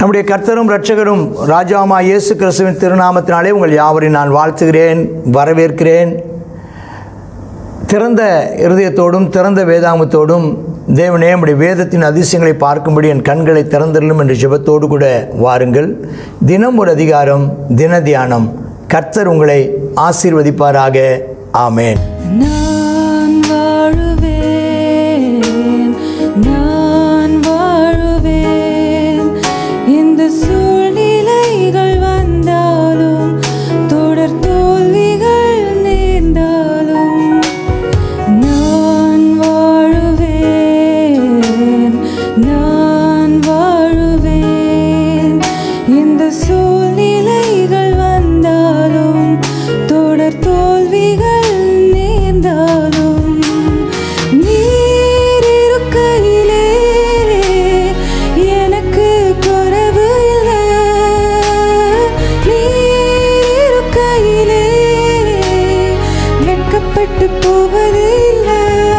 நம்முடைய கர்த்தரும் இரட்சகரும் ராஜாமா இயேசு கிறிஸ்துவின் திருநாமத்தினாலே உங்கள் யாவரையும் நான் வாழ்த்துகிறேன் வரவேற்கிறேன் திறந்த இருதயத்தோடும் திறந்த வேதாமத்தோடும் தேவனே நம்முடைய வேதத்தின் அதிசயங்களை பார்க்கும்படி என் கண்களை திறந்திரலும் என்ற ஜெபத்தோடு கூட வாருங்கள் தினம் ஒரு அதிகாரம் தின தியானம் கர்த்தர் உங்களை ஆசீர்வதிப்பாராக ஆமேன் நான் வாழுவேன் நான் வாழுவேன் இந்த சூழ்நிலைகள் வந்தாலும் தொடர் தோல்விகள் நேர்ந்தாலும் நான் வாழுவேன் நான் வாழுவேன் இந்த சூழ்நிலைகள் வந்தாலும் தொடர் தோல்விகள் நேர்ந்தாலும் நீர் இருக்கையிலே எனக்கு குறைவு இல்லை நீர் இருக்கையிலே வெட்கப்பட்டு போவது இல்லை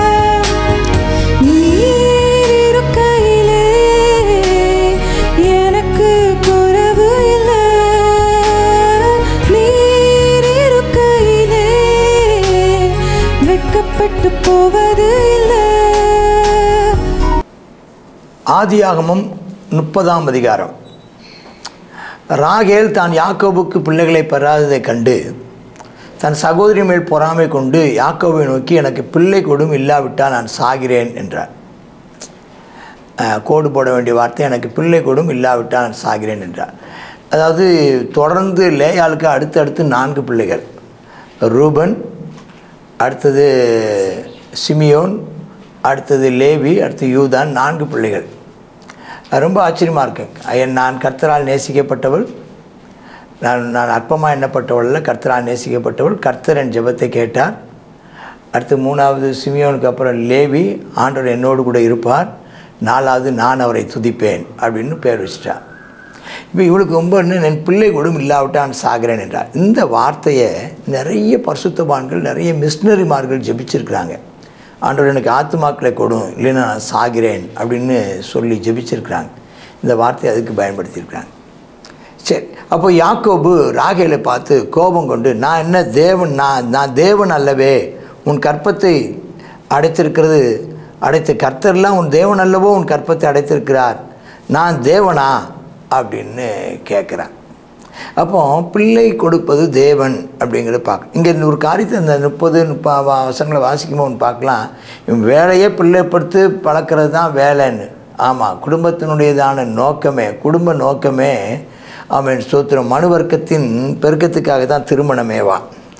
நீர் இருக்கையிலே எனக்கு குறைவு இல்லை நீர் இருக்கையிலே வெட்கப்பட்டு போவது இல்லை ஆதியாகமம் முப்பதாம் அதிகாரம் ராகேல் தான் யாக்கோபுக்கு பிள்ளைகளை பெறாததைக் கண்டு தன் சகோதரி மேல் பொறாமை கொண்டு யாக்கோபை நோக்கி எனக்கு பிள்ளை கொடும் இல்லாவிட்டால் நான் சாகிறேன் என்றார் அஹ், கோடு போட வேண்டிய வார்த்தை எனக்கு பிள்ளை கொடும் இல்லாவிட்டால் நான் சாகிறேன் என்றார் அதாவது தொடர்ந்து லேயாளுக்கு அடுத்தடுத்து நான்கு பிள்ளைகள் ரூபன் அடுத்தது சிமியோன் அடுத்தது லேவி அடுத்து யூதான் நான்கு பிள்ளைகள் அது ரொம்ப ஆச்சரியமாக இருக்கு என் நான் கர்த்தரால் நேசிக்கப்பட்டவள் நான் நான் அற்பமாக எண்ணப்பட்டவள் அல்ல கர்த்தரால் நேசிக்கப்பட்டவள் கர்த்தர் என் ஜெபத்தை கேட்டார் அடுத்து மூணாவது சிமியோனுக்கு அப்புறம் லேவி ஆண்டவர் என்னோடு கூட இருப்பார் நாலாவது நான் அவரை துதிப்பேன் அப்படின்னு பேர் வச்சிட்டார் இப்போ இவளுக்கு ரொம்ப இன்னும் என் பிள்ளை கூடும் இல்லாவிட்டான் சாகிறேன் என்றார் இந்த வார்த்தையை நிறைய பரிசுத்தவான்கள் நிறைய மிஷினரிமார்கள் ஜெபிச்சிருக்கிறாங்க ஆண்டவர் எனக்கு ஆத்துமாக்களை கொடும் இல்லைன்னா நான் சாகிறேன் அப்படின்னு சொல்லி ஜெபிச்சிருக்கிறாங்க இந்த வார்த்தையை அதுக்கு பயன்படுத்தியிருக்கிறாங்க சரி அப்போ யாக்கோபு ராகேலை பார்த்து கோபம் கொண்டு நான் என்ன தேவன் நான் நான் தேவன் அல்லவே உன் கற்பத்தை அடைத்திருக்கிறது அடைத்த கர்த்தர்லாம் உன் தேவன் அல்லவோ உன் கற்பத்தை அடைத்திருக்கிறார் நான் தேவனா அப்படின்னு கேட்குறான் அப்போ பிள்ளை கொடுப்பது தேவன் அப்படிங்கிறத பார்க்க இங்கே இந்த ஒரு காரியத்தை இந்த முப்பது முப்ப வசங்களை வாசிக்கும்போது ஒன்று பார்க்கலாம் இவன் வேலையே பிள்ளைப்படுத்து பழக்கிறது தான் வேலைன்னு ஆமாம் குடும்பத்தினுடையதான நோக்கமே குடும்ப நோக்கமே அவன் ஸ்தோத்திரம் மனு வர்க்கத்தின் பெருக்கத்துக்காக தான் திருமணமேவா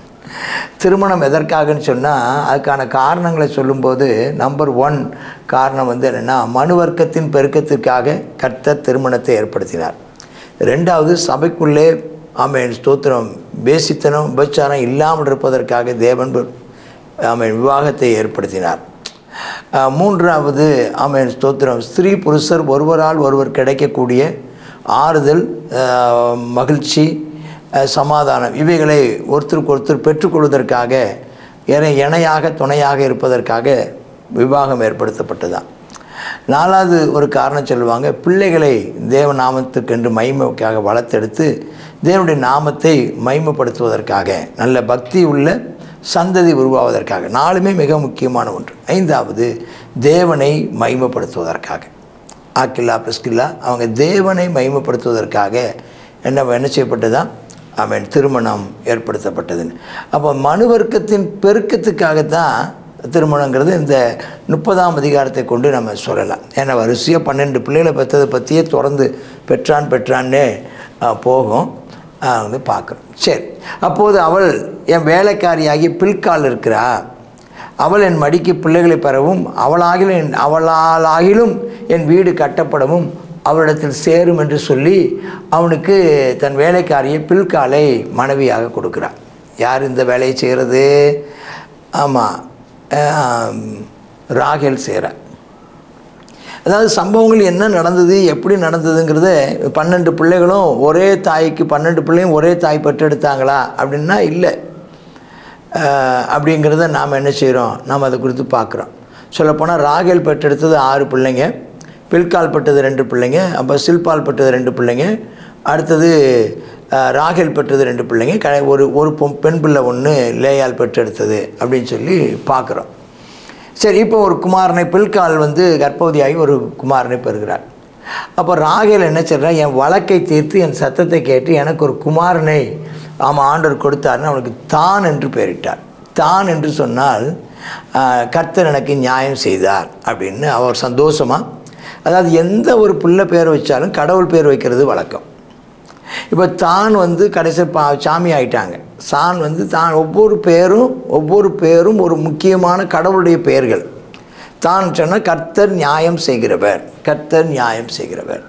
திருமணம் எதற்காகன்னு சொன்னால் அதுக்கான காரணங்களை சொல்லும்போது நம்பர் ஒன் காரணம் வந்து என்னென்னா மனு வர்க்கத்தின் பெருக்கத்திற்காக கர்த்தர் திருமணத்தை ஏற்படுத்தினார் ரெண்டாவது சபைக்குள்ளே ஆமேன் ஸ்தோத்திரம் பேசித்தனம் உபச்சாரம் இல்லாமல் இருப்பதற்காக தேவன் ஆமேன் விவாகத்தை ஏற்படுத்தினார் அஹ், மூன்றாவது ஆமேன் ஸ்தோத்திரம் ஸ்திரீ புருஷர் ஒருவரால் ஒருவர் கிடைக்கக்கூடிய ஆறுதல் அஹ், மகிழ்ச்சி அஹ், சமாதானம் இவைகளை ஒருத்தருக்கு ஒருத்தர் பெற்றுக்கொள்வதற்காக இணை இணையாக துணையாக இருப்பதற்காக விவாகம் ஏற்படுத்தப்பட்டதான் நாலாவது ஒரு காரணம் சொல்லுவாங்க பிள்ளைகளை தேவ நாமத்துக்கென்று மகிமைக்காக வளர்த்தெடுத்து தேவனுடைய நாமத்தை மகிமைப்படுத்துவதற்காக நல்ல பக்தி உள்ள சந்ததி உருவாவதற்காக நாலுமே மிக முக்கியமான ஒன்று ஐந்தாவது தேவனை மகிமைப்படுத்துவதற்காக ஆக்கில்லா பிஸ்கில்லா அவங்க தேவனை மகிமைப்படுத்துவதற்காக என்ன என்ன செய்யப்பட்டதா அவன் திருமணம் ஏற்படுத்தப்பட்டதுன்னு அப்போ மனு வர்க்கத்தின் பெருக்கத்துக்காகத்தான் திருமணங்கிறது இந்த முப்பதாம் அதிகாரத்தை கொண்டு நம்ம சொல்லலாம் ஏன்னா வரிசையாக பன்னெண்டு பிள்ளைகளை பெற்றதை பற்றியே தொடர்ந்து பெற்றான் பெற்றான்னே ஆ, போகும் ஆ, வந்து பார்க்குறோம் சரி அப்போது அவள் என் வேலைக்காரியாகி பில்கால் இருக்கிறா அவள் என் மடிக்கு பிள்ளைகளை பெறவும் அவளாகிலும் என் அவளாலாகிலும் என் வீடு கட்டப்படவும் அவளிடத்தில் சேரும் என்று சொல்லி அவனுக்கு தன் வேலைக்காரியை பில்காலை மனைவியாக கொடுக்குறான் யார் இந்த வேலையை செய்கிறது ஆமாம் ராகேல் செய்கிறார் அதாவது சம்பவங்கள் என்ன நடந்தது எப்படி நடந்ததுங்கிறத பன்னெண்டு பிள்ளைகளும் ஒரே தாய்க்கு பன்னெண்டு பிள்ளையும் ஒரே தாய் பெற்றெடுத்தாங்களா அப்படின்னா இல்லை அஹ், அப்படிங்கிறத நாம் என்ன செய்கிறோம் நாம் அதை குறித்து பார்க்குறோம் சொல்லப்போனால் ராகேல் பெற்றெடுத்தது ஆறு பிள்ளைங்க பில்கால் பட்டது ரெண்டு பிள்ளைங்க அப்போ சில்பால் பட்டது ரெண்டு பிள்ளைங்க அடுத்தது அஹ், ராகேல் பெற்றது ரெண்டு பிள்ளைங்க க ஒரு ஒரு பொ- பெண் பிள்ளை ஒன்று லேயால் பெற்றெடுத்தது அப்படின்னு சொல்லி பார்க்குறோம் சரி இப்போ ஒரு குமாரனை பில்கால் வந்து கர்ப்பவதியாகி ஒரு குமாரனை பெறுகிறார் அப்போ ராகேல் என்ன சொல்கிறார் என் வழக்கை தீர்த்து என் சத்தத்தை கேட்டு எனக்கு ஒரு குமாரனை ஆமாம் ஆண்டவர் கொடுத்தாருன்னு அவனுக்கு தான் என்று பெயரிட்டார் தான் என்று சொன்னால் ஆஹ், கர்த்தர் எனக்கு நியாயம் செய்தார் அப்படின்னு அவர் சந்தோஷமாக அதாவது எந்த ஒரு பிள்ளை பேர் வச்சாலும் கடவுள் பேர் வைக்கிறது வழக்கம் இப்போ தான் வந்து கடைசி பா சாமி ஆயிட்டாங்க சான் வந்து தான் ஒவ்வொரு பேரும் ஒவ்வொரு பேரும் ஒரு முக்கியமான கடவுளுடைய பெயர்கள் தான் சொன்னால் கர்த்தர் நியாயம் செய்கிறவர் கர்த்தர் நியாயம் செய்கிறவர்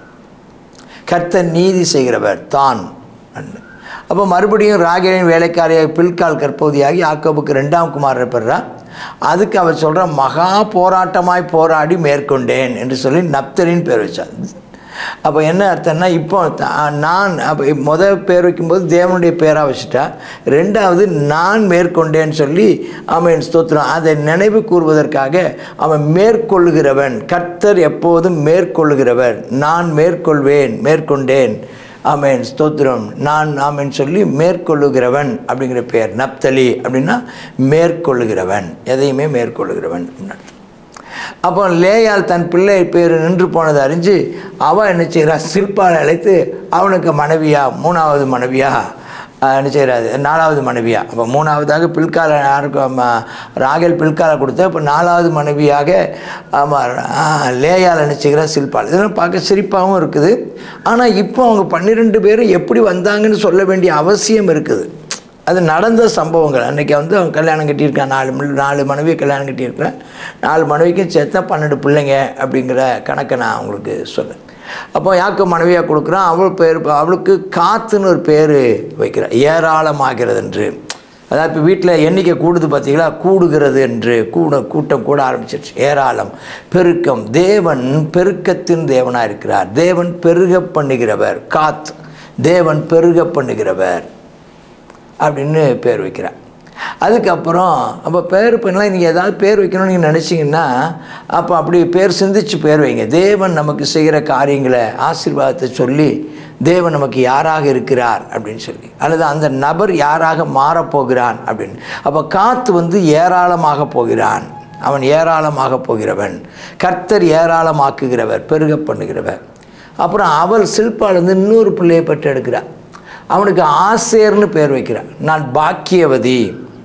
கர்த்தர் நீதி செய்கிறவர் தான் அன்னு அப்போ மறுபடியும் ராகேலின் வேலைக்காரியாக பில்கால் கற்போதியாகி யாக்கோபுக்கு ரெண்டாம் குமாரரை பெறார் அதுக்கு அவர் சொல்கிற மகா போராட்டமாய் போராடி மேற்கொண்டேன் என்று சொல்லி நப்தலின் பேர் வச்சார் அப்போ என்ன அர்த்தம்னா இப்போ த- நான் அப்போ முதல் பேர் வைக்கும்போது தேவனுடைய பேராக வச்சுட்டா ரெண்டாவது நான் மேற்கொண்டேன்னு சொல்லி அவன் ஸ்தோத்திரம் அதை நினைவு கூறுவதற்காக அவன் மேற்கொள்ளுகிறவன் கர்த்தர் எப்போதும் மேற்கொள்ளுகிறவர் நான் மேற்கொள்வேன் மேற்கொண்டேன் ஆமென் ஸ்தோத்திரம் நான் ஆமென் சொல்லி மேற்கொள்ளுகிறவன் அப்படிங்கிற பேர் நப்தலி அப்படின்னா மேற்கொள்ளுகிறவன் எதையுமே மேற்கொள்ளுகிறவன் அப்படின்னு அர்த்தம். அப்போ லேயால் தன் பிள்ளை பேர் நின்று போனதை அறிஞ்சு அவன் என்ன செய்கிறா சில்பாலை அழைத்து அவனுக்கு மனைவியா மூணாவது மனைவியா ஆஹ், என்ன செய்கிறாரு நாலாவது மனைவியா அப்போ மூணாவதாக பில்கால யாருக்கு ஆமா, ராகேல் பில்காலை கொடுத்தா இப்போ நாலாவது மனைவியாக ஆமாம் லேயால் என்ன செய்கிறா சில்பால் இதெல்லாம் பார்க்க சிரிப்பாகவும் இருக்குது ஆனால் இப்போ அவங்க பன்னிரெண்டு பேரும் எப்படி வந்தாங்கன்னு சொல்ல வேண்டிய அவசியம் இருக்குது அது நடந்த சம்பவங்கள் அன்றைக்கி வந்து அவன் கல்யாணம் கட்டியிருக்கான் நாலு மணி- நாலு மனைவியை கல்யாணம் கட்டியிருக்கிறேன் நாலு மனைவிக்கும் சேர்த்தா பன்னெண்டு பிள்ளைங்க அப்படிங்கிற கணக்கை நான் உங்களுக்கு சொல்லேன் அப்போ யாக்கு மனைவியாக கொடுக்குறான் அவள் பேர் அவளுக்கு காத்துன்னு ஒரு பேர் வைக்கிறான் ஏராளமாகிறது என்று அதாவது இப்போ வீட்டில் எண்ணிக்கை கூடுது பார்த்தீங்களா கூடுகிறது என்று கூட கூட்டம் கூட ஆரம்பிச்சிருச்சு ஏராளம் பெருக்கம் தேவன் பெருக்கத்தின் தேவனாக இருக்கிறார் தேவன் பெருக பண்ணுகிறவர் காத் தேவன் பெருக பண்ணுகிறவர் அப்படின்னு பேர் வைக்கிறார் அதுக்கப்புறம் அப்போ பேர் பண்ணலாம் நீங்கள் ஏதாவது பேர் வைக்கணும்னு நீங்கள் நினச்சிங்கன்னா அப்போ அப்படி பேர் சிந்திச்சு பேர் வைங்க தேவன் நமக்கு செய்கிற காரியங்களை ஆசீர்வாதத்தை சொல்லி தேவன் நமக்கு யாராக இருக்கிறார் அப்படின்னு சொல்லி அல்லது அந்த நபர் யாராக மாறப்போகிறான் அப்படின்னு அப்போ காத்து வந்து ஏராளமாக போகிறான் அவன் ஏராளமாக போகிறவன் கர்த்தர் ஏராளமாக்குகிறவர் பெருக பண்ணுகிறவர் அப்புறம் அவள் சில்பால் வந்து இன்னொரு பிள்ளையை பெற்று எடுக்கிறார் அவனுக்கு ஆசேர்னு பேர் வைக்கிறான் நான் பாக்கியவதி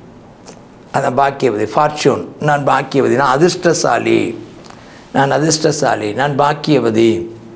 அந்த பாக்கியவதி ஃபார்ச்சூன் நான் பாக்கியவதி நான் அதிர்ஷ்டசாலி நான் அதிர்ஷ்டசாலி நான் பாக்கியவதி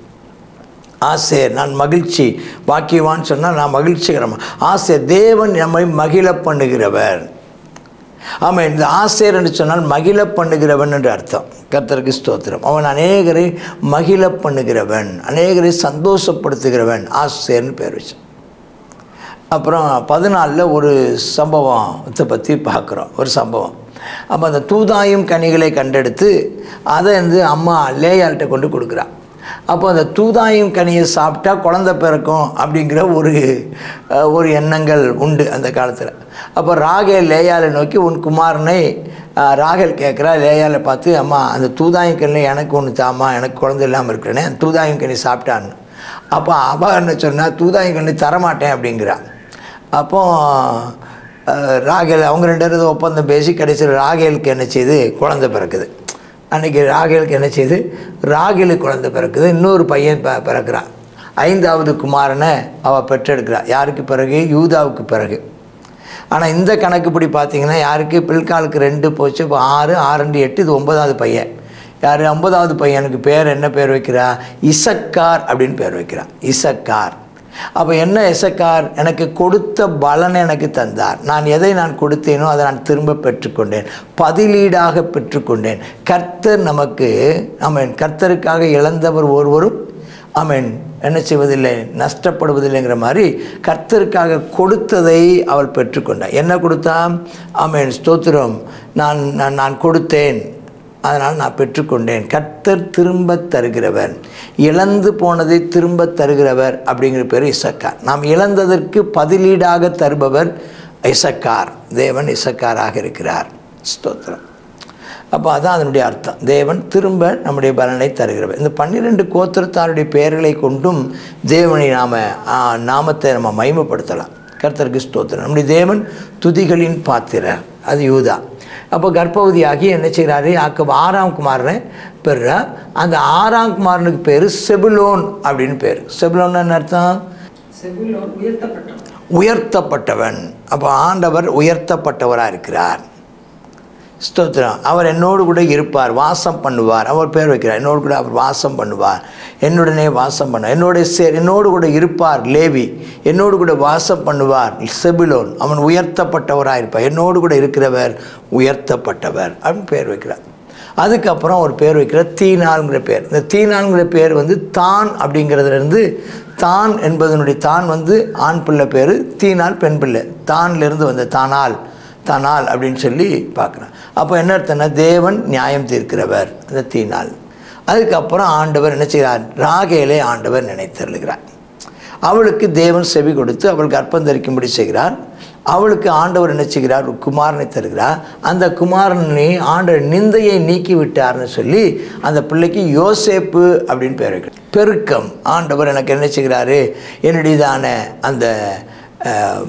ஆசேர் நான் மகிழ்ச்சி பாக்கியவான்னு சொன்னால் நான் மகிழ்ச்சிகரமா ஆசேர் தேவன் நம்மை மகிழ பண்ணுகிறவர் ஆமாம் இந்த ஆசேர் என்று சொன்னால் மகிழ பண்ணுகிறவன் என்று அர்த்தம் கர்த்தருக்கு ஸ்தோத்திரம் அவன் அநேகரை மகிழ பண்ணுகிறவன் அநேகரை சந்தோஷப்படுத்துகிறவன் ஆசேர்னு பேர் வச்சான் அப்புறம் பதினாலில் ஒரு சம்பவத்தை பற்றி பார்க்குறோம் ஒரு சம்பவம் அப்போ அந்த தூதாயும் கனிகளை கண்டெடுத்து அதை வந்து அம்மா லேயால்கிட்ட கொண்டு கொடுக்குறா அப்போ அந்த தூதாயும் கனியை சாப்பிட்டா குழந்தை பிறக்கும் அப்படிங்கிற ஒரு அஹ், ஒரு எண்ணங்கள் உண்டு அந்த காலத்தில் அப்போ ராகேல் லேயாலை நோக்கி உன் குமாரனை அஹ், ராகேல் கேட்குறா லேயாலை பார்த்து அம்மா அந்த தூதாயும் கனியில் எனக்கு ஒன்று தாம்மா எனக்கு குழந்தை இல்லாமல் இருக்கிறேனே தூதாயும் கனி சாப்பிட்டான்னு அப்போ அவ என்ன சொன்னா தூதாயும் கனி தரமாட்டேன் அப்படிங்கிறா அப்போ அஹ், ராகேல் அவங்க ரெண்டு பேரும் ஒப்பந்தம் பேசி கடைசியில் ராகேலுக்கு என்ன செய்து குழந்தை பிறக்குது அன்றைக்கி ராகேலுக்கு என்ன செய்து ராகேலுக்கு குழந்தை பிறக்குது இன்னொரு பையன் ப பிறக்கிறான் ஐந்தாவது குமாரனை அவள் பெற்றெடுக்கிறா யாருக்கு பிறகு யூதாவுக்கு பிறகு ஆனால் இந்த கணக்குப்படி பார்த்தீங்கன்னா யாருக்கு பில்காலுக்கு ரெண்டு போச்சு இப்போ ஆறு ஆறு ரெண்டு எட்டு இது ஒன்பதாவது பையன் யார் ஒன்பதாவது பையனுக்கு பேர் என்ன பேர் வைக்கிறா இசக்கார் அப்படின்னு பேர் வைக்கிறா இசக்கார் அப்போ என்ன இசக்கார் எனக்கு கொடுத்த பலனை எனக்கு தந்தார் நான் எதை நான் கொடுத்தேனோ அதை நான் திரும்ப பெற்றுக்கொண்டேன் பதிலீடாக பெற்றுக்கொண்டேன் கர்த்தர் நமக்கு ஆமென் கர்த்தருக்காக இழந்தவர் ஒருவரும் ஆமென் என்ன செய்வதில்லை நஷ்டப்படுவதில்லைங்கிற மாதிரி கர்த்தருக்காக கொடுத்ததை அவள் பெற்றுக்கொண்டாள் என்ன கொடுத்தா ஆமென் ஸ்தோத்திரம் நான் நான் நான் கொடுத்தேன் அதனால் நான் பெற்றுக்கொண்டேன் கர்த்தர் திரும்ப தருகிறவர் இழந்து போனதை திரும்ப தருகிறவர் அப்படிங்கிற பேர் இசக்கார் நாம் இழந்ததற்கு பதிலீடாக தருபவர் இசக்கார் தேவன் இசக்காராக இருக்கிறார் ஸ்தோத்திரம் அப்போ அதான் அதனுடைய அர்த்தம் தேவன் திரும்ப நம்முடைய பலனை தருகிறவர் இந்த பன்னிரெண்டு கோத்திரத்தாருடைய பெயர்களை கொண்டும் தேவனை நாம் நாமத்தை நம்ம மைமப்படுத்தலாம் கர்த்தருக்கு ஸ்தோத்திரம் நம்முடைய தேவன் துதிகளின் பாத்திரர் அது யூதா அப்போ கர்ப்பவதியாகி என்ன செய்கிறாரு யாக்கோபு ஆறாம் குமாரனை பெறுறா அந்த ஆறாம் குமாரனுக்கு பேர் செபுலோன் அப்படின்னு பேர் செபுலோன் என்ன அர்த்தம் செவிலோன் உயர்த்தப்பட்டவன் உயர்த்தப்பட்டவன் அப்போ ஆண்டவர் உயர்த்தப்பட்டவராக இருக்கிறார் ஸ்தோத்திரம் அவர் என்னோடு கூட இருப்பார் வாசம் பண்ணுவார் அவர் பேர் வைக்கிறார் என்னோடு கூட அவர் வாசம் பண்ணுவார் என்னுடனே வாசம் பண்ண என்னோட சே என்னோடு கூட இருப்பார் லேவி என்னோடு கூட வாசம் பண்ணுவார் செபிலோன் அவன் உயர்த்தப்பட்டவராக இருப்பார் என்னோடு கூட இருக்கிறவர் உயர்த்தப்பட்டவர் அப்படின்னு பேர் வைக்கிறார் அதுக்கப்புறம் ஒரு பேர் வைக்கிற தீனால்ங்கிற பேர் இந்த தீனால்ங்கிற பேர் வந்து தான் அப்படிங்கிறதுலேருந்து தான் என்பதனுடைய தான் வந்து ஆண் பிள்ளை பேர் தீனால் பெண் பிள்ளை தான்லேருந்து வந்த தானால் தானால் அப்படின்னு சொல்லி பார்க்குறேன் அப்போ என்ன அர்த்தம்னா தேவன் நியாயம் தீர்க்கிறவர் அந்த தீனால் அதுக்கப்புறம் ஆண்டவர் என்ன செய்கிறார் ராகேலை ஆண்டவர் நினைத்தருளுகிறார் அவளுக்கு தேவன் செவி கொடுத்து அவள் கர்ப்பம் தரிக்கும்படி செய்கிறார் அவளுக்கு ஆண்டவர் என்ன செய்கிறார் ஒரு குமாரனை தருகிறார் அந்த குமாரனை ஆண்டவர் நிந்தையை நீக்கி விட்டார்னு சொல்லி அந்த பிள்ளைக்கு யோசேப்பு அப்படின்னு பேர் வைக்கிறார் பெருக்கம் ஆண்டவர் எனக்கு என்ன செய்கிறாரு என்னுடையதான அந்த ஆம்,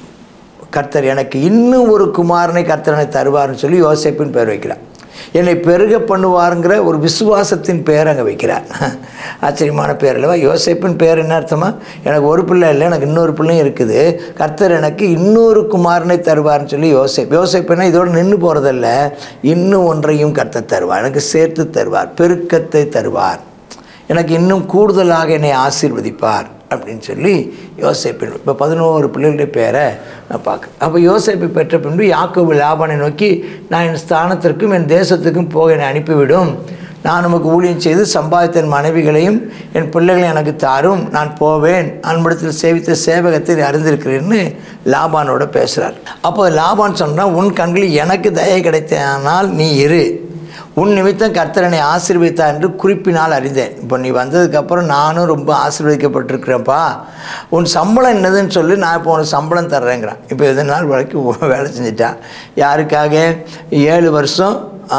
கர்த்தர் எனக்கு இன்னும் ஒரு குமாரனை கர்த்தரனை தருவார்னு சொல்லி யோசேப்பின் பேர் வைக்கிறார் என்னை பெருக பண்ணுவாருங்கிற ஒரு விசுவாசத்தின் பேர் அங்கே வைக்கிறார் ஆச்சரியமான பேர் அல்லவா யோசேப்பின் பேர் என்ன அர்த்தமா எனக்கு ஒரு பிள்ளை இல்லை எனக்கு இன்னொரு பிள்ளையும் இருக்குது கர்த்தர் எனக்கு இன்னொரு குமாரனை தருவார்னு சொல்லி யோசேப் யோசேப்புனா இதோடு நின்று போகிறதில்ல இன்னும் ஒன்றையும் கர்த்தர் தருவார் எனக்கு சேர்த்து தருவார் பெருக்கத்தை தருவார் எனக்கு இன்னும் கூடுதலாக என்னை ஆசீர்வதிப்பார் அப்படின்னு சொல்லி யோசேப்பின் இப்போ பதினோரு பிள்ளைகளுடைய பேரை நான் பார்க்குறேன் அப்போ யோசேப்பை பெற்ற பின்பு யாக்கோபு லாபானை நோக்கி நான் என் ஸ்தானத்திற்கும் என் தேசத்துக்கும் போக என்னை அனுப்பிவிடும் நான் உமக்கு ஊழியம் செய்து சம்பாதித்த என் மனைவிகளையும் என் பிள்ளைகளையும் எனக்கு தாரும் நான் போவேன் அன்படத்தில் சேவித்த சேவகத்தை நீ அறிந்திருக்கிறேன்னு லாபானோட பேசுகிறார் அப்போ லாபான் சொன்னால் உன் கண்களில் எனக்கு தயை கிடைத்தானால் நீ இரு உன் நிமித்தம் கர்த்தரனை ஆசீர்வதித்தா என்று குறிப்பினால் அறிந்தேன் இப்போ நீ வந்ததுக்கப்புறம் நானும் ரொம்ப ஆசீர்வதிக்கப்பட்டிருக்கிறேன்ப்பா உன் சம்பளம் என்னதுன்னு சொல்லி நான் இப்போ உனக்கு சம்பளம் தர்றேங்கிறான் இப்போ இது நாள் வரைக்கும் வேலை செஞ்சிட்டான் யாருக்காக ஏழு வருஷம்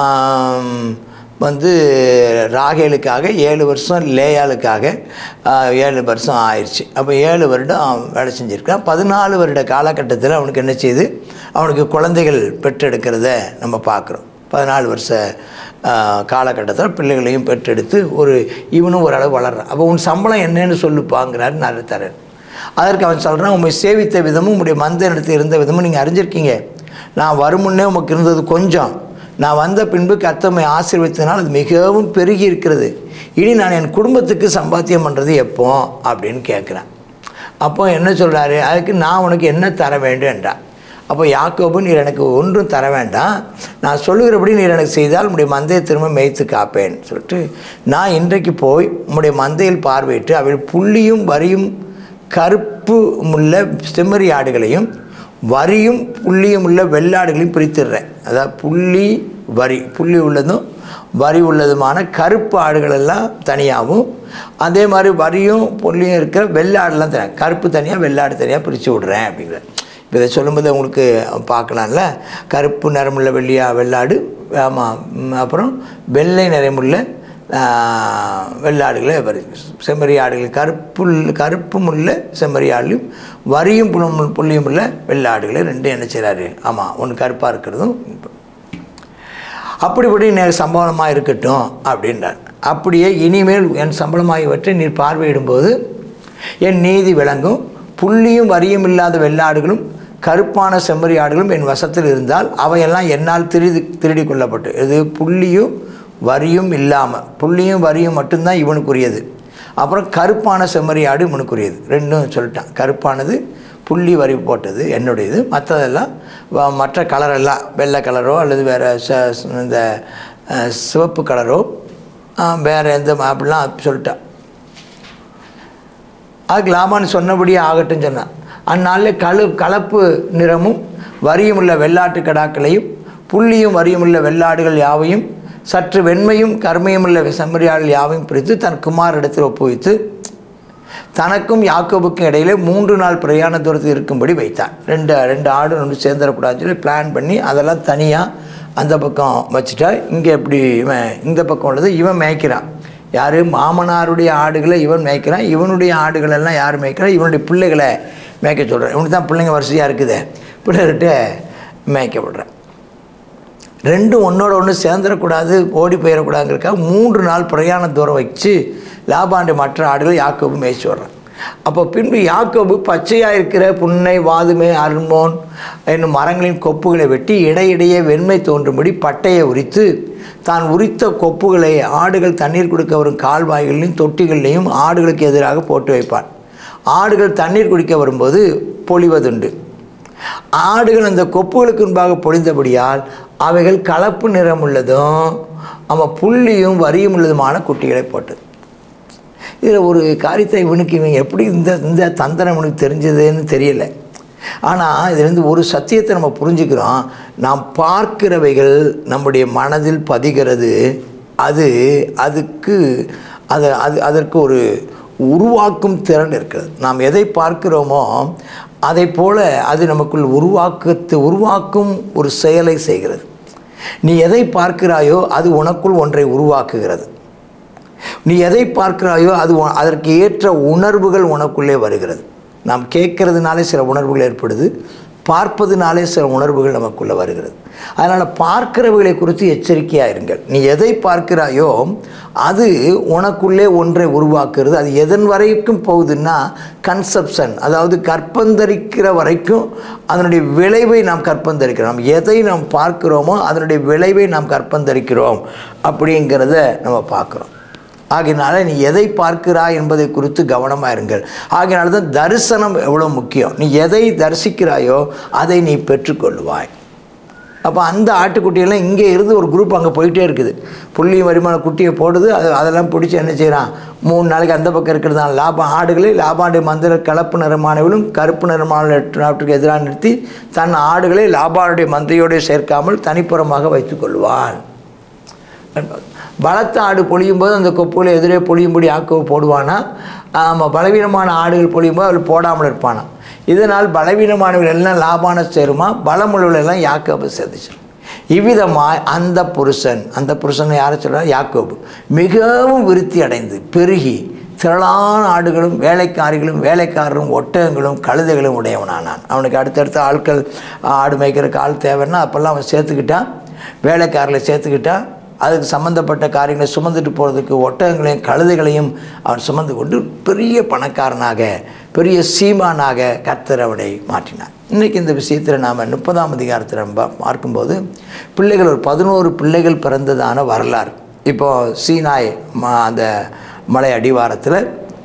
ஆம், வந்து ராகேலுக்காக ஏழு வருஷம் லேயாளுக்காக ஆ, ஏழு வருஷம் ஆயிடுச்சு அப்போ ஏழு வருடம் அவன் வேலை செஞ்சுருக்கான் பதினாலு வருட காலகட்டத்தில் அவனுக்கு என்ன செய்யுது அவனுக்கு குழந்தைகள் பெற்றெடுக்கிறத நம்ம பார்க்குறோம் பதினாலு வருஷ காலகட்டத்தில் பிள்ளைகளையும் பெற்றெடுத்து ஒரு இவனும் ஓரளவு வளர்றான் அப்போ உன் சம்பளம் என்னன்னு சொல்லுப்பாங்கிறாரு நான் தரேன் அதற்கு அவன் சொல்கிறான் உண்மை சேவித்த விதமும் உங்களுடைய மந்த இடத்தில் இருந்த விதமும் நீங்கள் அறிஞ்சிருக்கீங்க நான் வருமுன்னே உமக்கு இருந்தது கொஞ்சம் நான் வந்த பின்பு கத்தமை ஆசீர்வதித்தனால் அது மிகவும் பெருகி இருக்கிறது இனி நான் என் குடும்பத்துக்கு சம்பாத்தியம் பண்ணுறது எப்போ அப்படின்னு கேட்குறேன் அப்போ என்ன சொல்கிறாரு அதுக்கு நான் உனக்கு என்ன தர வேண்டும் என்றான் அப்போ யாக்கோபு நீர் எனக்கு ஒன்றும் தர வேண்டாம் நான் சொல்லுகிறபடி நீர் எனக்கு செய்தால் உம்முடைய மந்தையை திரும்ப மேய்த்து காப்பேன் சொல்லிட்டு நான் இன்றைக்கு போய் உம்முடைய மந்தையில் பார்வையிட்டு அவள் புள்ளியும் வரியும் கருப்பு உள்ள செம்மறி ஆடுகளையும் வரியும் புள்ளியும் உள்ள வெள்ளாடுகளையும் பிரித்துடுறேன் அதாவது புள்ளி வரி புள்ளி உள்ளதும் வரி உள்ளதுமான கருப்பு ஆடுகள் எல்லாம் தனியாகவும் அதே மாதிரி வரியும் புள்ளியும் இருக்கிற வெள்ளாடுலாம் தனியாக கருப்பு தனியாக வெள்ளாடு தனியாக பிரித்து விட்றேன் அப்படிங்கிற இப்போ இதை சொல்லும்போது உங்களுக்கு பார்க்கலாம்ல கருப்பு நிறமுள்ள வெள்ளியா வெள்ளாடு ஆமாம் ம், அப்புறம் வெள்ளை நிறமுள்ள ஆ, வெள்ளாடுகளை வரி செம்மறி ஆடுகள் கருப்புள் கருப்பும் உள்ள செம்மறி ஆடுலையும் வரியும் புள்ளும் புள்ளியும் உள்ள வெள்ளாடுகளை ரெண்டும் என்ன செய்கிறாரு ஆமாம் ஒன்று கருப்பாக இருக்கிறதும் அப்படிப்படி எனக்கு சம்பளமாக இருக்கட்டும் அப்படின்றார் அப்படியே இனிமேல் என் சம்பளமாகியவற்றை நீர் பார்வையிடும்போது என் நீதி விளங்கும் புள்ளியும் வரியும் இல்லாத வெள்ளாடுகளும் கருப்பான செம்மறி ஆடுகளும் என் வசத்தில் இருந்தால் அவையெல்லாம் என்னால் திருடி திருடி கொள்ளப்பட்டு இது புள்ளியும் வரியும் இல்லாமல் புள்ளியும் வரியும் மட்டும்தான் இவனுக்குரியது அப்புறம் கருப்பான செம்மறி ஆடு இவனுக்குரியது ரெண்டும் சொல்லிட்டான் கருப்பானது புள்ளி வரி போட்டது என்னுடையது மற்றதெல்லாம் வ- மற்ற கலரெல்லாம் வெள்ளை கலரோ அல்லது வேறு ச ச- இந்த அஹ், சிவப்பு கலரோ அஹ், வேறு எந்த ம- அப்படிலாம் சொல்லிட்டான் அதுக்கு லாபான் சொன்னபடியே ஆகட்டும் சொன்னான் அந்நாளில் கழு கலப்பு நிறமும் வரியும் உள்ள வெள்ளாட்டு கடாக்களையும் புள்ளியும் வரியும் உள்ள வெள்ளாடுகள் யாவையும் சற்று வெண்மையும் கருமையும் உள்ள செம்மறியாடுகள் யாவையும் பிரித்து தன் குமாரிடத்தில் ஒப்புவித்து தனக்கும் யாக்கோபுக்கும் இடையிலே மூன்று நாள் பிரயாண தூரத்தில் இருக்கும்படி வைத்தான் ரெண்டு ரெண்டு ஆடு ஒன்று சேர்ந்துடக்கூடாதுன்னு சொல்லி பிளான் பண்ணி அதெல்லாம் தனியாக அந்த பக்கம் வச்சுட்டா இங்கே எப்படி இவன் இந்த பக்கம் உள்ளது இவன் மேய்க்கிறான் யார் மாமனாருடைய ஆடுகளை இவன் மேய்க்கிறான் இவனுடைய ஆடுகள் எல்லாம் யார் மேய்க்கிறான் இவனுடைய பிள்ளைகளை மேய்க்க சொல்கிறான் இவனுக்கு தான் பிள்ளைங்க வரிசையாக இருக்குது பிள்ளைகிட்ட மேய்க்க விடுறான் ரெண்டும் ஒன்றோட ஒன்று சேர்ந்துடக்கூடாது ஓடி போயிடக்கூடாதுங்கிறக்காக மூன்று நாள் பிரயாண தூரம் வச்சு லாபாண்டு மற்ற ஆடுகள் யாக்கோபு மேய்ச்சி வர்றான் அப்போ பின்பு யாக்கோபு பச்சையாக இருக்கிற புன்னை வாதுமை அருமோன் என்னும் மரங்களின் கொப்புகளை வெட்டி இடையிடையே வெண்மை தோன்றும்படி பட்டையை உரித்து தான் உரித்த கொப்புகளை ஆடுகள் தண்ணீர் கொடுக்க வரும் கால்வாய்களிலும் தொட்டிகள்லையும் ஆடுகளுக்கு எதிராக போட்டு வைப்பான் ஆடுகள் தண்ணீர் குடிக்க வரும்போது பொழிவதுண்டு ஆடுகள் அந்த கொப்புகளுக்கு முன்பாக பொழிந்தபடியால் அவைகள் கலப்பு நிறம் உள்ளதும் அவன் புள்ளியும் வரியும் உள்ளதுமான குட்டிகளை போட்டது இதில் ஒரு காரியத்தை இவனுக்கு இவன் எப்படி இந்த இந்த தந்திரம் இவனுக்கு தெரிஞ்சதுன்னு தெரியல ஆனால் இதுலேருந்து ஒரு சத்தியத்தை நம்ம புரிஞ்சுக்கிறோம் நாம் பார்க்கிறவைகள் நம்முடைய மனதில் பதிகிறது அது அதுக்கு அது அது அதற்கு ஒரு உருவாக்கும் திறன் இருக்கிறது நாம் எதை பார்க்கிறோமோ அதை போல அது நமக்குள் உருவாக்கத்து உருவாக்கும் ஒரு செயலை செய்கிறது நீ எதை பார்க்கிறாயோ அது உனக்குள் ஒன்றை உருவாக்குகிறது நீ எதை பார்க்கிறாயோ அது உ- அதற்கு ஏற்ற உணர்வுகள் உனக்குள்ளே வருகிறது நாம் கேட்கறதுனாலே சில உணர்வுகள் ஏற்படுது பார்ப்பதுனாலே சில உணர்வுகள் நமக்குள்ளே வருகிறது அதனால் பார்க்கிறவைகளை குறித்து எச்சரிக்கையாக இருங்கள் நீ எதை பார்க்கிறாயோ அது உனக்குள்ளே ஒன்றை உருவாக்குறது அது எதன் வரைக்கும் போகுதுன்னா கன்செப்ஷன் அதாவது கற்பந்தரிக்கிற வரைக்கும் அதனுடைய விளைவை நாம் கற்பந்தரிக்கிறோம் நாம் எதை நாம் பார்க்கிறோமோ அதனுடைய விளைவை நாம் கற்பந்தரிக்கிறோம் அப்படிங்கிறத நம்ம பார்க்குறோம் ஆகையினால நீ எதை பார்க்கிறாய் என்பதை குறித்து கவனமாக இருங்கள் ஆகையினால தான் தரிசனம் எவ்வளோ முக்கியம் நீ எதை தரிசிக்கிறாயோ அதை நீ பெற்றுக்கொள்வாய் அப்போ அந்த ஆட்டுக்குட்டியெல்லாம் இங்கே இருந்து ஒரு குரூப் அங்கே போயிட்டே இருக்குது புள்ளி வருமான குட்டியை போடுது அது அதெல்லாம் பிடிச்சி என்ன செய்கிறான் மூணு நாளைக்கு அந்த பக்கம் இருக்கிறது தான் லாபம் ஆடுகளை லாபாண்டு மந்திர கலப்பு நிறமானவர்களும் கருப்பு நிறமான நாட்டுக்கு எதிராக நிறுத்தி தன் ஆடுகளை லாபானுடைய மந்தையோடு சேர்க்காமல் தனிப்புறமாக வைத்துக்கொள்வான் பலத்த ஆடு பொழியும் போது அந்த கொப்புகளை எதிரே பொழியும்படி ஆக்கோ போடுவானா ஆமாம் பலவீனமான ஆடுகள் பொழியும் போது அவள் போடாமல் இருப்பானா இதனால் பலவீனமானவர்கள் எல்லாம் லாபான சேருமா பலமுள்ளவர்கள் எல்லாம் யாக்கோபு சேர்ந்துச்சு இவ்விதமாய் அந்த புருஷன் அந்த புருஷனை யாரை சொல்கிறார் யாக்கோபு மிகவும் விருத்தி அடைந்து பெருகி திரளான ஆடுகளும் வேலைக்காரிகளும் வேலைக்காரரும் ஒட்டகங்களும் கழுதைகளும் உடையவனானான் அவனுக்கு அடுத்தடுத்த ஆட்கள் ஆடு மேய்க்கிறதுக்கு ஆள் தேவைன்னா அப்போல்லாம் அவன் சேர்த்துக்கிட்டான் வேலைக்காரர்களை சேர்த்துக்கிட்டான் அதுக்கு சம்மந்தப்பட்ட காரியங்களை சுமந்துட்டு போகிறதுக்கு ஒட்டகங்களையும் கழுதைகளையும் அவன் சுமந்து கொண்டு பெரிய பணக்காரனாக பெரிய சீமானாக கர்த்தர் அவனை மாற்றினார் இன்றைக்கி இந்த விஷயத்தில் நாம் முப்பதாம் அதிகாரத்தில் நம்ம பார்க்கும்போது பிள்ளைகள் ஒரு பதினோரு பிள்ளைகள் பிறந்ததான வரலாறு இப்போது சீனாய் ம- அந்த மலை அடிவாரத்தில்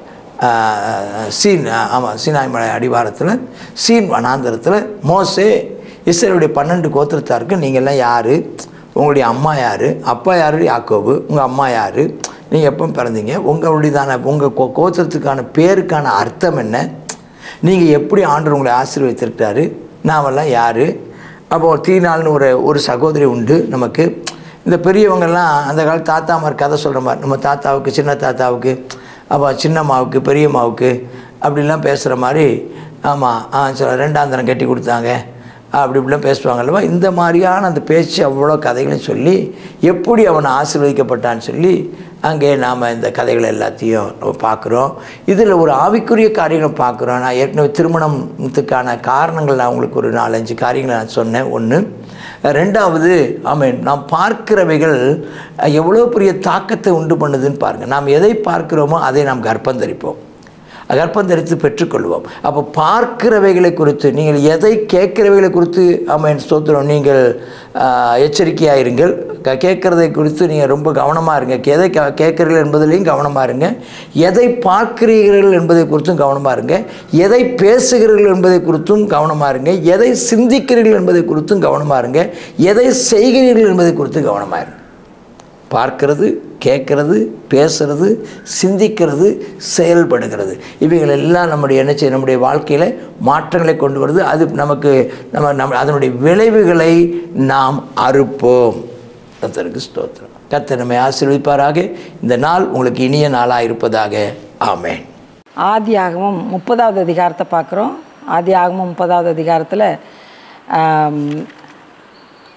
ஆஹ், சீன் ஆமாம் சீனாய் மலை அடிவாரத்தில் சீன் வனாந்தரத்தில் மோசே இஸ்ரேலுடைய பன்னெண்டு கோத்திரத்தாருக்கு நீங்கள்லாம் யார் உங்களுடைய அம்மா யார் அப்பா யார் யாக்கோபு உங்கள் அம்மா யார் நீங்கள் எப்போ பிறந்தீங்க உங்களுடையதான உங்கள் கோ கோத்திரத்துக்கான பேருக்கான அர்த்தம் என்ன நீங்கள் எப்படி ஆண்டவர் உங்களை ஆசீர்வதித்திருக்கிறாரு நாமெல்லாம் யார் அப்போது தீனாள்னு ஒரு ஒரு சகோதரி உண்டு நமக்கு இந்த பெரியவங்கெல்லாம் அந்த கால தாத்தாமார் கதை சொல்கிற மாதிரி நம்ம தாத்தாவுக்கு சின்ன தாத்தாவுக்கு அப்போ சின்னம்மாவுக்கு பெரியம்மாவுக்கு அப்படிலாம் பேசுகிற மாதிரி ஆமாம் ஆ சில ரெண்டாம் தரம் கட்டி கொடுத்தாங்க அப்படி இப்படிலாம் பேசுவாங்க அல்லவா இந்த மாதிரியான அந்த பேச்சு அவ்வளோ கதைகளையும் சொல்லி எப்படி அவனை ஆசீர்வதிக்கப்பட்டான்னு சொல்லி அங்கே நாம் இந்த கதைகளை எல்லாத்தையும் நம்ம பார்க்குறோம் இதில் ஒரு ஆவிக்குரிய காரியங்களை பார்க்குறோம் நான் ஏற்கனவே திருமணத்துக்கான காரணங்கள் நான் உங்களுக்கு ஒரு நாலஞ்சு காரியங்களை நான் சொன்னேன் ஒன்று ரெண்டாவது ஆமென் நாம் பார்க்கிறவைகள் எவ்வளோ பெரிய தாக்கத்தை உண்டு பண்ணுதுன்னு பாருங்கள் நாம் எதை பார்க்கிறோமோ அதை நாம் கர்ப்பம் தரிப்போம் கர்ப்பம் தரித்து பெற்றுக்கொள்வோம் அப்போ பார்க்கிறவைகளை குறித்து நீங்கள் எதை கேட்கிறவைகளை குறித்து ஆமாம் ஸ்தோத்திரம் நீங்கள் ஆஹ், எச்சரிக்கையாக இருங்கள் க கேட்குறதை குறித்து நீங்கள் ரொம்ப கவனமாக இருங்க எதை க கேட்குறீர்கள் என்பதிலையும் கவனமாக இருங்க எதை பார்க்கிறீர்கள் என்பதை குறித்தும் கவனமாக இருங்க எதை பேசுகிறீர்கள் என்பதை குறித்தும் கவனமாக இருங்க எதை சிந்திக்கிறீர்கள் என்பதை குறித்தும் கவனமாக இருங்க எதை செய்கிறீர்கள் என்பதை குறித்தும் கவனமாக இருங்க பார்க்கிறது கேட்கறது பேசுறது சிந்திக்கிறது செயல்படுகிறது இவைகள் எல்லாம் நம்முடைய என்ன செய்ய நம்முடைய வாழ்க்கையில் மாற்றங்களை கொண்டு வருது அது நமக்கு நம்ம நம்ம அதனுடைய விளைவுகளை நாம் அறுப்போம் கர்த்தருக்கு ஸ்தோத்திரம் கர்த்தர் நம்மை ஆசீர்வதிப்பாராக இந்த நாள் உங்களுக்கு இனிய நாளாக இருப்பதாக ஆமென் ஆதி ஆகமம் முப்பதாவது அதிகாரத்தை பார்க்குறோம் ஆதி ஆகமம் முப்பதாவது அதிகாரத்தில்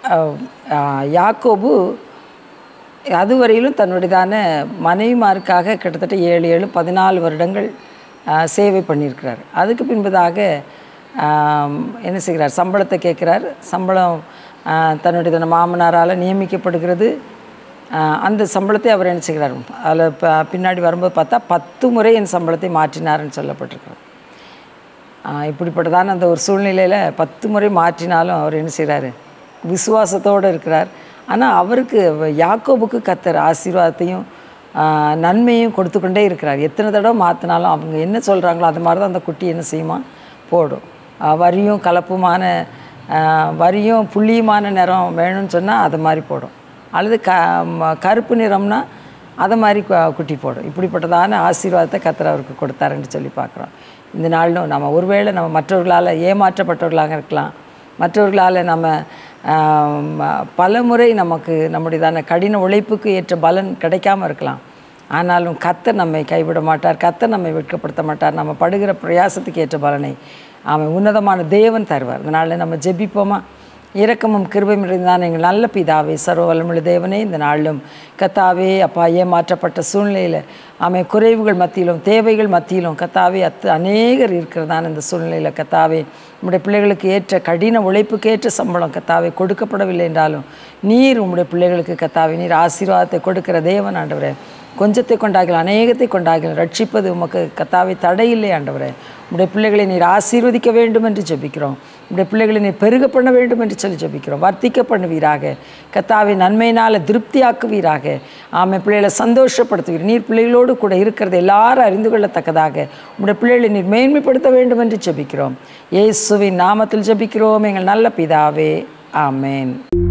அஹ், அஹ், யாக்கோபு அதுவரையிலும் தன்னுடையதான மனைவிமாருக்காக கிட்டத்தட்ட ஏழு ஏழு பதினாலு வருடங்கள் ஆஹ், சேவை பண்ணியிருக்கிறார் அதுக்கு பின்பதாக ஆம், என்ன செய்கிறார் சம்பளத்தை கேட்குறார் சம்பளம் ஆஹ், தன்னுடைய மாமனாரால் நியமிக்கப்படுகிறது ஆஹ், அந்த சம்பளத்தை அவர் என்ன செய்கிறார் அதில் ப பின்னாடி வரும்போது பார்த்தா பத்து முறை என் சம்பளத்தை மாற்றினார்னு சொல்லப்பட்டிருக்கிறார் ஆஹ், இப்படிப்பட்டதான அந்த ஒரு சூழ்நிலையில் பத்து முறை மாற்றினாலும் அவர் என்ன செய்கிறாரு விசுவாசத்தோடு இருக்கிறார் ஆனால் அவருக்கு யாக்கோபுக்கு கத்தர் ஆசீர்வாதத்தையும் ஆஹ், நன்மையும் கொடுத்து கொண்டே இருக்கிறார் எத்தனை தடவை மாற்றினாலும் அவங்க என்ன சொல்கிறாங்களோ அது மாதிரி தான் அந்த குட்டி என்ன செய்யுமா போடும் ஆஹ், வரியும் கலப்புமான ஆஹ், வரியும் புள்ளியுமான நிறம் வேணும்னு சொன்னால் அது மாதிரி போடும் அல்லது க ம- கருப்பு நிறம்னா அதை மாதிரி கு- குட்டி போடும் இப்படிப்பட்டதான ஆசீர்வாதத்தை கத்தர் அவருக்கு கொடுத்தாருன்னு சொல்லி பார்க்குறோம் இந்த நாளிலும் நம்ம ஒருவேளை நம்ம மற்றவர்களால் ஏமாற்றப்பட்டவர்களாக இருக்கலாம் மற்றவர்களால் நம்ம ஆம், பல முறை நமக்கு நம்முடையதான கடின உழைப்புக்கு ஏற்ற பலன் கிடைக்காம இருக்கலாம் ஆனாலும் கத்தர் நம்மை கைவிட மாட்டார் கத்தர் நம்மை வெட்கப்படுத்த மாட்டார் நம்ம படுகிற பிரயாசத்துக்கு ஏற்ற பலனை அவன் உன்னதமான தேவன் தருவார் அதனால் நம்ம ஜெபிப்போமா இரக்கமும் கிருபையும் இருந்தான் எங்கள் நல்ல பிதாவே சர்வ வல்லமுள்ள தேவனே இந்த நாளிலும் கத்தாவே அப்பா ஏமாற்றப்பட்ட சூழ்நிலையில் ஆமை குறைவுகள் மத்தியிலும் தேவைகள் மத்தியிலும் கத்தாவே அத்து அநேகர் இருக்கிறதான இந்த சூழ்நிலையில் கத்தாவே உம்முடைய பிள்ளைகளுக்கு ஏற்ற கடின உழைப்புக்கு ஏற்ற சம்பளம் கத்தாவே கொடுக்கப்படவில்லை என்றாலும் நீர் உம்முடைய பிள்ளைகளுக்கு கத்தாவே நீர் ஆசீர்வாதத்தை கொடுக்கிற தேவன் ஆண்டவரே கொஞ்சத்தை கொண்டாகலாம் அநேகத்தை கொண்டாகலாம் ரட்சிப்பது உமக்கு கத்தாவை தடையில்லை ஆண்டவரே உடைய பிள்ளைகளை நீர் ஆசீர்வதிக்க வேண்டும் என்று ஜெபிக்கிறோம் உடைய பிள்ளைகளை நீர் பெருக பண்ண வேண்டும் என்று சொல்லி ஜெபிக்கிறோம் வர்த்திக்க பண்ணுவீராக கத்தாவை நன்மையினால் திருப்தியாக்குவீராக ஆமை பிள்ளைகளை சந்தோஷப்படுத்துவீர் நீர் பிள்ளைகளோடு கூட இருக்கிறது எல்லாரும் அறிந்து கொள்ளத்தக்கதாக உடைய பிள்ளைகளை நீர் மேன்மைப்படுத்த வேண்டும் என்று ஜெபிக்கிறோம் இயேசுவின் நாமத்தில் ஜெபிக்கிறோம் எங்கள் நல்ல பிதாவே ஆமென்